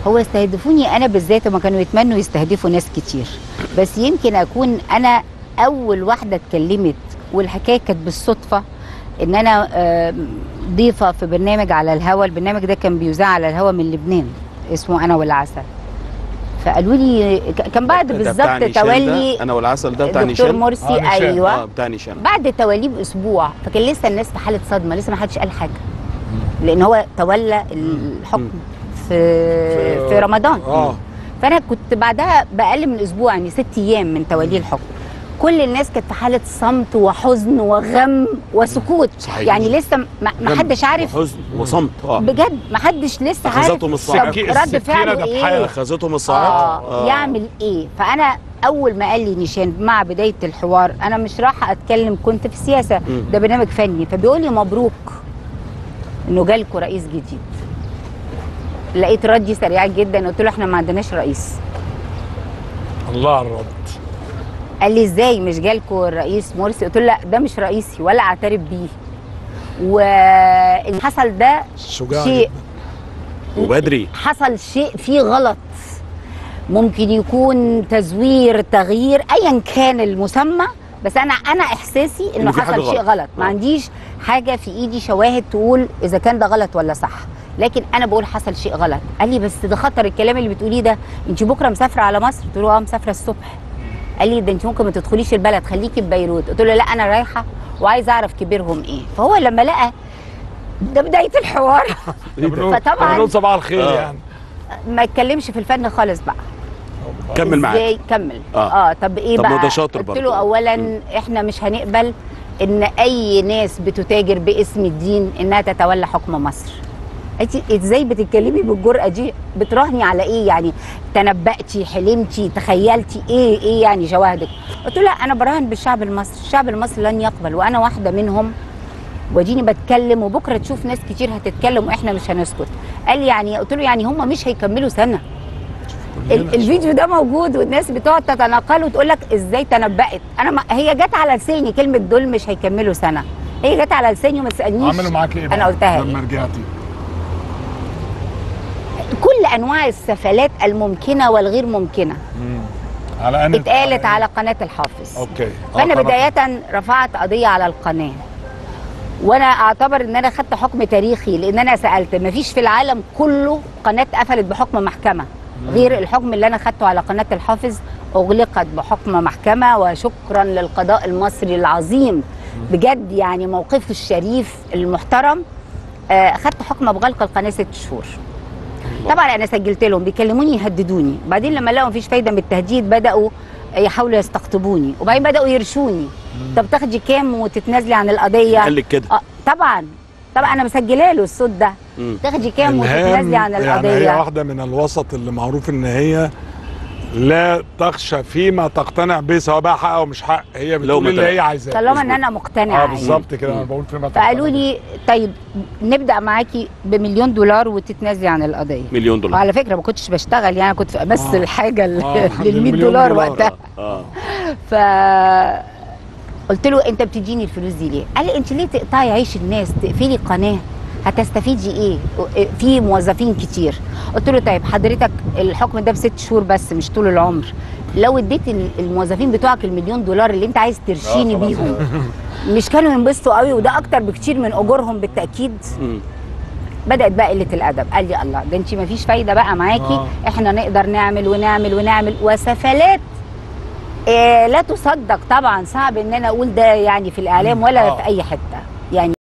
هو استهدفوني انا بالذات هما كانوا يتمنوا يستهدفوا ناس كتير بس يمكن اكون انا اول واحده اتكلمت والحكايه كانت بالصدفه ان انا آه، ضيفه في برنامج على الهوا البرنامج ده كان بيذاع على الهوا من لبنان اسمه انا والعسل فقالوا لي ك- كان بعد ده بتاع بالظبط نيشان تولي ده انا والعسل ده بتاع الدكتور نيشان مرسي آه، نيشان. ايوه اه بتاع نيشان بعد توليه باسبوع فكان لسه الناس في حاله صدمه لسه ما حدش قال حاجه لان هو تولى الحكم في في رمضان اه فانا كنت بعدها باقل من اسبوع يعني ست ايام من توليه الحكم كل الناس كانت في حاله صمت وحزن وغم وسكوت صحيح. يعني لسه ما ما حدش عارف وحزن وصمت اه بجد ما حدش لسه عارف أخذتهم الصاعقة. طب السكي- رد السكينة فعله ده ايه بحالها. اخذتهم الصاعقه آه يعمل ايه فانا اول ما قال لي نيشان مع بدايه الحوار انا مش رايحه اتكلم كنت في السياسه مم. ده برنامج فني فبيقول لي مبروك انه جالكوا رئيس جديد لقيت ردي سريع جدا قلت له احنا ما عندناش رئيس الله على الرد قال لي ازاي مش جالكوا الرئيس مرسي قلت له لا ده مش رئيسي ولا اعترف بيه واللي حصل ده شجاع شيء جدا. وبدري حصل شيء فيه غلط ممكن يكون تزوير تغيير ايا كان المسمى بس انا انا احساسي انه إنه في حاجة حصل شيء غلط. غلط ما آه. عنديش حاجه في ايدي شواهد تقول اذا كان ده غلط ولا صح لكن انا بقول حصل شيء غلط قال لي بس ده خطر الكلام اللي بتقوليه ده انت بكره مسافره على مصر قلت له اه مسافره الصبح قال لي ده انت ممكن ما تدخليش البلد خليكي في بيروت قلت له لا انا رايحه وعايزه اعرف كبيرهم ايه فهو لما لقى ده بدايه الحوار بنقول- فطبعاً- بنقول صباح الخير آه. يعني ما اتكلمش في الفن خالص بقى كمل معاك ازاي كمل آه. اه, طب ايه طب بقى ما ده شاطر قلت برضه. له اولا احنا مش هنقبل ان اي ناس بتتاجر باسم الدين انها تتولى حكم مصر انت ازاي بتتكلمي بالجرأه دي بتراهني على ايه يعني تنبأتي حلمتي تخيلتي ايه ايه يعني شواهدك قلت له لا انا براهن بالشعب المصري الشعب المصري لن يقبل وانا واحده منهم واديني بتكلم وبكره تشوف ناس كتير هتتكلم واحنا مش هنسكت قال لي يعني قلت له يعني هم مش هيكملوا سنه ال- الفيديو ده موجود والناس بتقعد تتناقله وتقول لك ازاي تنبأت انا ما هي جت على لساني كلمه دول مش هيكملوا سنه هي جت على لساني وما تسالنيش عملوا معاك ايه بقى انا قلتها لما إيه؟ رجعتي كل انواع السفلات الممكنه والغير ممكنه على ان اتقالت على قناه الحافظ اوكي فانا آه، قناة- بدايه رفعت قضيه على القناه وانا اعتبر ان انا خدت حكم تاريخي لان انا سالت ما فيش في العالم كله قناه قفلت بحكم محكمه غير الحكم اللي انا خدته على قناه الحافظ اغلقت بحكم محكمه وشكرا للقضاء المصري العظيم بجد يعني موقفه الشريف المحترم آه، خدت حكم بغلق القناه ست شهور طبعا انا سجلت لهم بيكلموني يهددوني بعدين لما لقوا مفيش فايده من التهديد بداوا يحاولوا يستقطبوني وبعدين بداوا يرشوني طب تاخدي كام وتتنازلي عن القضيه قال لك كده آه طبعا طبعا انا مسجله له الصوت ده مم. تاخدي كام إلهام وتتنازلي عن يعني هي القضيه واحده من الوسط اللي معروف ان هي لا تخشى فيما تقتنع به سواء بقى حق او مش حق هي بتقول ما اللي تق- هي عايزاه طالما ان مظبوط. انا مقتنعه اه بالظبط كده انا بقول فيما تقتنع فقالوا لي طيب نبدا معاكي بمليون دولار وتتنازلي عن القضيه مليون دولار وعلى فكره ما كنتش بشتغل يعني كنت بمثل آه. حاجه آه، لل 100 للمليون دولار دولار. وقتها اه ف قلت له انت بتديني الفلوس دي ليه؟ قال لي انت ليه تقطعي عيش الناس؟ تقفلي قناه هتستفيدي ايه؟ في موظفين كتير. قلت له طيب حضرتك الحكم ده بست شهور بس مش طول العمر. لو اديت ال- الموظفين بتوعك المليون دولار اللي انت عايز ترشيني آه، خلاص. بيهم مش كانوا ينبسطوا قوي وده اكتر بكتير من اجورهم بالتاكيد مم. بدات بقى قله الادب قال لي الله ده انت مفيش فايده بقى معاكي آه. احنا نقدر نعمل ونعمل ونعمل وسفلات آه لا تصدق طبعا صعب ان انا اقول ده يعني في الاعلام ولا آه. في اي حته يعني